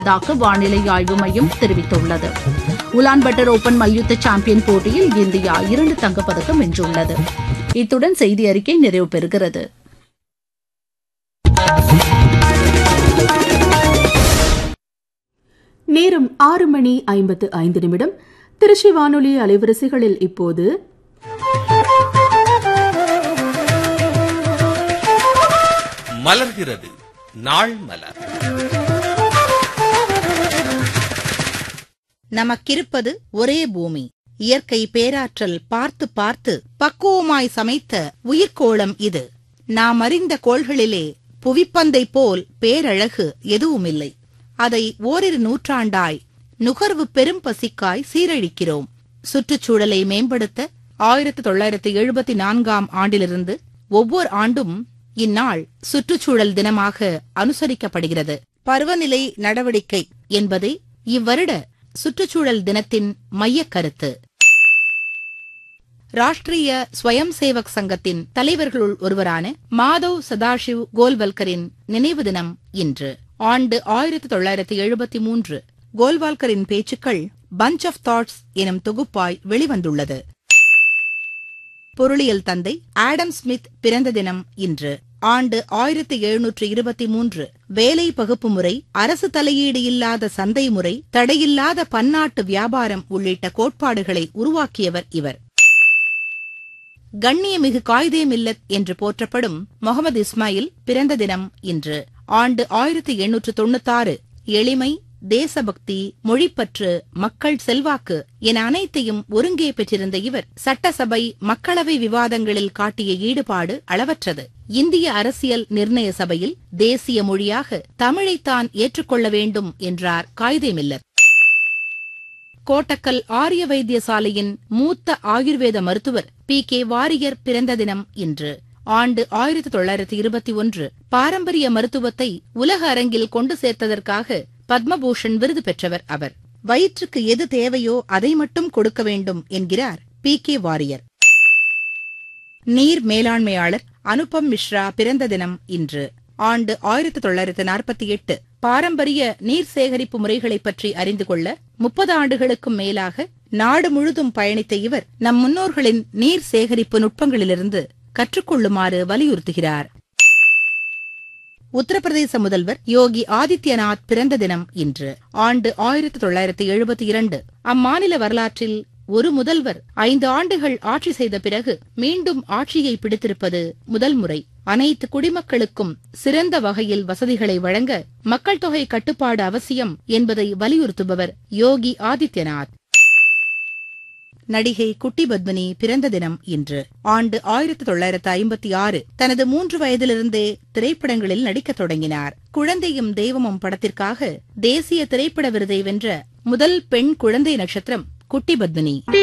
உள்ளதாக வானிலை ஆய்வு மையம் தெரிவித்துள்ளது உலான்பட்டர் ஓபன் மல்யுத்த சாம்பியன் போட்டியில் இந்தியா இரண்டு தங்கப்பதக்கம் வென்றுள்ளது இத்துடன் செய்தி அறிக்கை நிறைவு பெறுகிறது நேரம் ஆறு மணி ஐம்பத்து ஐந்து நிமிடம் திருச்சி வானொலி அலைவரிசைகளில் இப்போது மலர்கிறது நாள் மலர் நமக்கிருப்பது ஒரே பூமி இயற்கை பேராற்றல் பார்த்து பார்த்து பக்குவமாய் சமைத்த உயிர்க்கோளம் இது நாம் அறிந்த கோள்களிலே புவிப்பந்தை போல் பேரழகு எதுவுமில்லை அதை ஓரிரு நூற்றாண்டாய் நுகர்வு பெரும் பசிக்காய் சீரழிக்கிறோம் சுற்றுச்சூழலை மேம்படுத்த ஆயிரத்து தொள்ளாயிரத்து எழுபத்தி நான்காம் ஆண்டிலிருந்து ஒவ்வொரு ஆண்டும் இந்நாள் சுற்றுச்சூழல் தினமாக அனுசரிக்கப்படுகிறது பருவநிலை நடவடிக்கை என்பதே இவ்வருட சுற்றுச்சூழல் தினத்தின் மையக் கருத்து ராஷ்டிரிய ஸ்வயம் சேவக் சங்கத்தின் தலைவர்களுள் ஒருவரான மாதவ் சதாஷிவ் கோல்வல்கரின் நினைவு தினம் இன்று ஆண்டு ஆயிரத்தி தொள்ளாயிரத்தி எழுபத்தி மூன்று கோல்வால்கரின் பேச்சுக்கள் பஞ்ச் ஆஃப் தாட்ஸ் எனும் தொகுப்பாய் வெளிவந்துள்ளது பொருளியல் தந்தை ஆடம் ஸ்மித் பிறந்த தினம் இன்று ஆண்டு ஆயிரத்தி எழுநூற்று இருபத்தி மூன்று வேலை பகுப்பு முறை அரசு தலையீடு இல்லாத சந்தை முறை தடையில்லாத பன்னாட்டு வியாபாரம் உள்ளிட்ட கோட்பாடுகளை உருவாக்கியவர் இவர் கண்ணியமிகு காயிதே மில்லத் என்று போற்றப்படும் முகமது இஸ்மாயில் பிறந்த தினம் இன்று ஆண்டு ஆயிரத்தி எண்ணூற்று தொண்ணூத்தாறு எளிமை தேசபக்தி மொழிப்பற்று மக்கள் செல்வாக்கு என அனைத்தையும் ஒருங்கே பெற்றிருந்த இவர் சட்டசபை மக்களவை விவாதங்களில் காட்டிய ஈடுபாடு அளவற்றது இந்திய அரசியல் நிர்ணய சபையில் தேசிய மொழியாக தமிழைத்தான் ஏற்றுக்கொள்ள வேண்டும் என்றார் காயிதே மில்லத் கோட்டக்கல் ஆரிய வைத்தியசாலையின் மூத்த ஆயுர்வேத மருத்துவர் பி கே வாரியர் பிறந்த தினம் இன்று ஆண்டு ஆயிரத்தி தொள்ளாயிரத்தி இருபத்தி ஒன்று பாரம்பரிய மருத்துவத்தை உலக அரங்கில் கொண்டு சேர்த்ததற்காக பத்மபூஷன் விருது பெற்றவர் அவர் வயிற்றுக்கு எது தேவையோ அதை மட்டும் கொடுக்க வேண்டும் என்கிறார் பி கே வாரியர் நீர் மேலாண்மையாளர் அனுபம் மிஸ்ரா பிறந்த தினம் இன்று ஆண்டு ஆயிரத்தி தொள்ளாயிரத்து நாற்பத்தி எட்டு பாரம்பரிய நீர் சேகரிப்பு முறைகளை பற்றி அறிந்து கொள்ள முப்பது ஆண்டுகளுக்கும் மேலாக நாடு முழுதும் பயணித்த இவர் நம் முன்னோர்களின் நீர் சேகரிப்பு நுட்பங்களிலிருந்து கற்றுக்கொள்ளுமாறு வலியுறுத்துகிறார் உத்தரப்பிரதேச முதல்வர் யோகி ஆதித்யநாத் பிறந்த தினம் இன்று ஆண்டு ஆயிரத்தி தொள்ளாயிரத்தி எழுபத்தி இரண்டு அம்மாநில வரலாற்றில் ஒரு முதல்வர் ஐந்து ஆண்டுகள் ஆட்சி செய்த பிறகு மீண்டும் ஆட்சியை பிடித்திருப்பது முதல் முறை அனைத்து குடிமக்களுக்கும் சிறந்த வகையில் வசதிகளை வழங்க மக்கள் தொகை கட்டுப்பாடு அவசியம் என்பதை வலியுறுத்துபவர் யோகி ஆதித்யநாத் நடிகை குட்டி பத்மினி பிறந்த தினம் இன்று ஆண்டு ஆயிரத்தி தொள்ளாயிரத்து ஐம்பத்தி ஆறு தனது மூன்று வயதிலிருந்தே திரைப்படங்களில் நடிக்கத் தொடங்கினார் குழந்தையும் தெய்வமும் படத்திற்காக தேசிய திரைப்பட விருதை வென்ற முதல் பெண் குழந்தை நட்சத்திரம் குட்டி பத்மினி